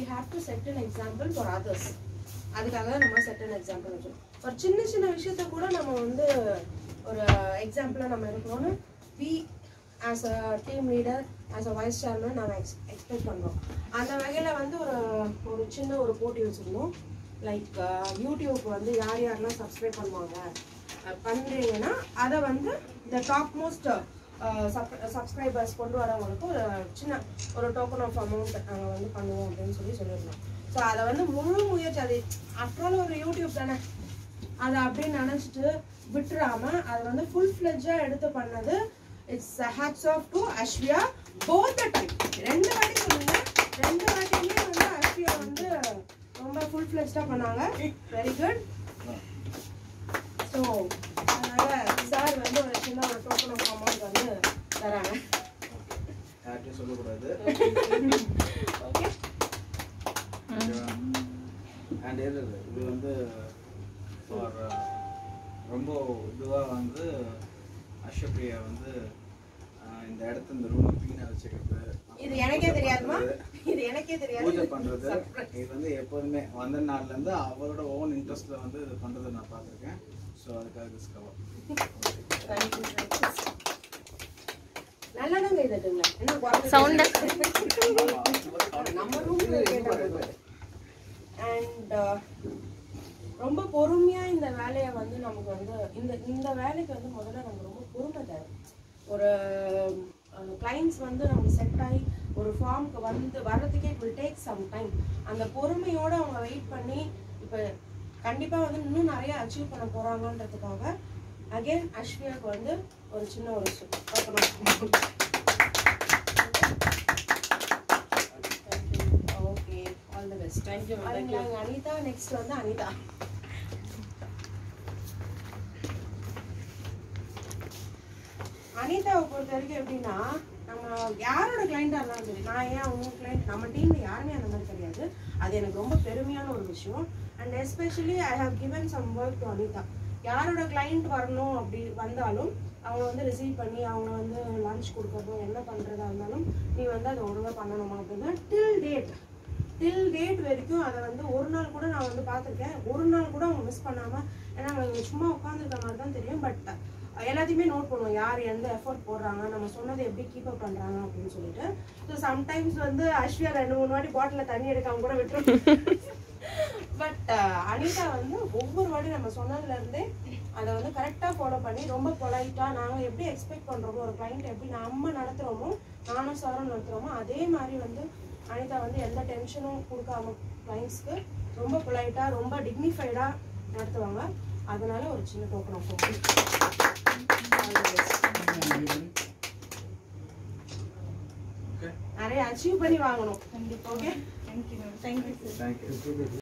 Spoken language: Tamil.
We have to set an example for others அதுக்காக தான் நம்ம செட் அன் எக்ஸாம்பிள் வச்சோம் ஒரு சின்ன சின்ன விஷயத்த கூட நம்ம வந்து ஒரு எக்ஸாம்பிளாக நம்ம இருக்கணும்னு we as a team leader as a vice chairman நாங்கள் எக்ஸ் எக்ஸ்பெக்ட் பண்ணுறோம் அந்த வகையில் வந்து ஒரு ஒரு சின்ன ஒரு போட்டி வச்சுருந்தோம் லைக் யூடியூப் வந்து யார் யாரெல்லாம் சப்ஸ்கிரைப் பண்ணுவாங்க அஹ் பண்றீங்கன்னா அதை வந்து இந்த டாப் மோஸ்ட் சப்ஸ்கிரைபர்ஸ் கொண்டு வரவங்களுக்கு ஒரு சின்ன ஒரு டோக்கன் ஆஃப் அமௌண்ட் நாங்கள் வந்து பண்ணுவோம் அப்படின்னு சொல்லி சொல்லியிருந்தோம் ஸோ அதை வந்து முழு முயற்சி அது ஆஃப்டர் ஒரு யூடியூப் தானே அதை அப்படின்னு நினச்சிட்டு விட்டுறாம அதை வந்து ஃபுல் ஃப்ளெஜ்ஜாக எடுத்து பண்ணது it's hats off to Aswiya both the time ரெண்டு வாட்டி சொல்லுங்க ரெண்டு வாட்டியுமே வந்து அஸ்வியா வந்து ரொம்ப ஃபுல் ஃப்ளெஜ்டாக பண்ணாங்க வெரி குட் ஸோ அதனால சார் வந்து ஒரு சின்ன ஒரு டோக்கன் ஆஃப் அமௌண்ட் வந்து தராங்க யார்கிட்டயும் சொல்லக்கூடாது ஓகே அண்ட் இது இது வந்து ஃபார் ரொம்ப இதுவாக வந்து அஷ்வப்ரியா வந்து அஹ், இந்த இடத்த இந்த ரூமை க்ளீனாக வச்சுக்கிறது இது எனக்கே தெரியாதுமா இது எனக்கே தெரியாது பூஜை பண்ணுறது Surprise. இது வந்து எப்போதுமே வந்த நாள்லேருந்து அவரோட ஓன் இன்ட்ரெஸ்ட்டில் வந்து இது பண்ணுறதை நான் பார்த்துருக்கேன் ஸோ அதுக்காக discover Thank you, thank you. நல்லதாங்க இதுங்களா என்ன குறைஞ்சது? Sound. நம்ம ரூம்ல அண்ட் ரொம்ப பொறுமையா இந்த வேலையை வந்து நமக்கு வந்து இந்த இந்த வேலைக்கு வந்து முதல்ல நமக்கு ரொம்ப பொறுமை தேவை ஒரு கிளைண்ட்ஸ் வந்து நமக்கு செட் ஆகி ஒரு ஃபார்முக்கு வந்து வர்றதுக்கே it will take some time அந்த பொறுமையோட அவங்க வெயிட் பண்ணி இப்போ கண்டிப்பாக வந்து இன்னும் நிறைய அச்சீவ் பண்ண போகிறாங்கன்றதுக்காக அகைன் அஸ்வியாவுக்கு வந்து ஒரு சின்ன ஒரு okay all the best thank you அதுங்க அனிதா நெக்ஸ்ட் வந்து அனிதா அனிதாவை பொறுத்த வரைக்கும் எப்படின்னா நம்ம யாரோட கிளைண்டாக இருந்தாலும் சரி நான் ஏன் உங்க கிளைண்ட் நம்ம டீம்ல யாருமே அந்த மாதிரி கிடையாது அது எனக்கு ரொம்ப பெருமையான ஒரு விஷயம் and especially I have given some work to Anitha யாரோட கிளைண்ட் வரணும் அப்படி வந்தாலும் அவங்க வந்து ரிசீவ் பண்ணி அவங்க வந்து லஞ்ச் கொடுக்கறதோ என்ன பண்ணுறதா இருந்தாலும் நீ வந்து அதை ஒழுங்காக பண்ணணுமா அப்படின்னா டில் டேட் டில் டேட் வரைக்கும் அதை வந்து ஒரு நாள் கூட நான் வந்து பார்த்துருக்கேன் ஒரு நாள் கூட அவங்க மிஸ் பண்ணாமல் ஏன்னா அவங்க இங்க சும்மா உட்காந்துருக்க மாதிரி தான் தெரியும் பட் எல்லாத்தையுமே நோட் பண்ணுவோம் யார் எந்த எஃபோர்ட் போடுறாங்க நம்ம சொன்னதை எப்படி கீப் அப் பண்ணுறாங்க அப்படின்னு சொல்லிட்டு ஸோ சம்டைம்ஸ் வந்து அஸ்வியா ரெண்டு மூணு வாட்டி பாட்டிலில் தண்ணி எடுக்காம கூட விட்டுரும் பட் அனிதா வந்து ஒவ்வொரு வாட்டி நம்ம சொன்னதுல இருந்தே அதை வந்து கரெக்டாக ஃபாலோ பண்ணி ரொம்ப பொலைட்டாக நாங்கள் எப்படி எக்ஸ்பெக்ட் பண்ணுறோமோ ஒரு கிளைண்ட் எப்படி நம்ம நடத்துகிறோமோ நானும் சாரும் நடத்துகிறோமோ அதே மாதிரி வந்து அனிதா வந்து எந்த டென்ஷனும் கொடுக்காம கிளைண்ட்ஸ்க்கு ரொம்ப பொலைட்டாக ரொம்ப டிக்னிஃபைடாக நடத்துவாங்க அதனால ஒரு சின்ன டோக்கன் ஆஃப் நிறைய அச்சீவ் பண்ணி வாங்கணும் okay thank you ma'am thank you thank you